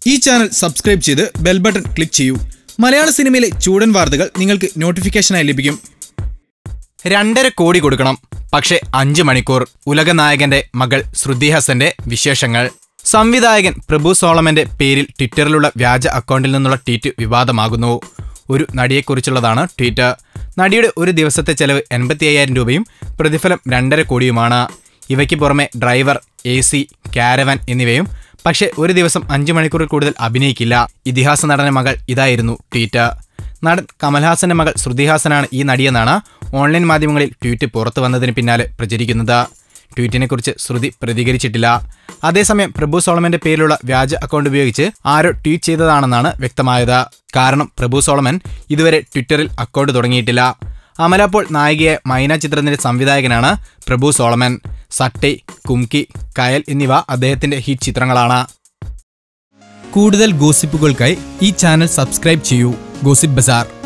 ഈ channel subscribe ചെയ്ത് bell button click ചെയ്യൂ മലയാള സിനിമയിലെ ചൂടൻ വാർത്തകൾ നിങ്ങൾക്ക് നോട്ടിഫിക്കേഷനായി ലഭിക്കും രണ്ടര കോടി കൊടുക്കണം പക്ഷേ അഞ്ച് മണിക്കൂർ ഉലകനായകന്റെ മകൾ ശ്രുതി ഹസന്റെ വിശേഷങ്ങൾ സംവിധായകൻ പ്രഭു സോളമന്റെ പേരിൽ ട്വിറ്ററിലുള്ള വ്യാജ അക്കൗണ്ടിൽ നിന്നുള്ള ട്വീറ്റ് വിവാദമാകുന്നു ഒരു നടിയെക്കുറിച്ചുള്ളതാണ് ട്വീറ്റ് നടിയുടെ ഒരു ദിവസത്തെ ചെലവ് എൺപത്തി അയ്യായിരം രൂപയും പ്രതിഫലം രണ്ടര കോടിയുമാണ് ഇവയ്ക്ക് പുറമെ ഡ്രൈവർ എ സി കാരവൻ എന്നിവയും പക്ഷേ ഒരു ദിവസം അഞ്ച് മണിക്കൂറിൽ കൂടുതൽ അഭിനയിക്കില്ല ഇതിഹാസ നടന മകൾ ഇതായിരുന്നു ട്വീറ്റ് നടൻ കമൽഹാസന്റെ മകൾ ശ്രുതിഹാസനാണ് ഈ നടിയെന്നാണ് ഓൺലൈൻ മാധ്യമങ്ങളിൽ ട്വീറ്റ് പുറത്തു വന്നതിന് പിന്നാലെ പ്രചരിക്കുന്നത് ട്വീറ്റിനെക്കുറിച്ച് ശ്രുതി പ്രതികരിച്ചിട്ടില്ല അതേസമയം പ്രഭു സോളമന്റെ പേരിലുള്ള വ്യാജ അക്കൗണ്ട് ഉപയോഗിച്ച് ആരോ ട്വീറ്റ് ചെയ്തതാണെന്നാണ് വ്യക്തമായത് കാരണം പ്രഭു സോളമൻ ഇതുവരെ ട്വിറ്ററിൽ അക്കൗണ്ട് തുടങ്ങിയിട്ടില്ല അമല പോൾ നായികയായ മൈന ചിത്രത്തിന്റെ സംവിധായകനാണ് പ്രഭു സോളമൻ സട്ടൈ കുംകി കയൽ എന്നിവ അദ്ദേഹത്തിന്റെ ഹിറ്റ് ചിത്രങ്ങളാണ് കൂടുതൽ ഗോസിപ്പുകൾക്കായി ഈ ചാനൽ സബ്സ്ക്രൈബ് ചെയ്യൂ ഗോസിപ്പ് ബസാർ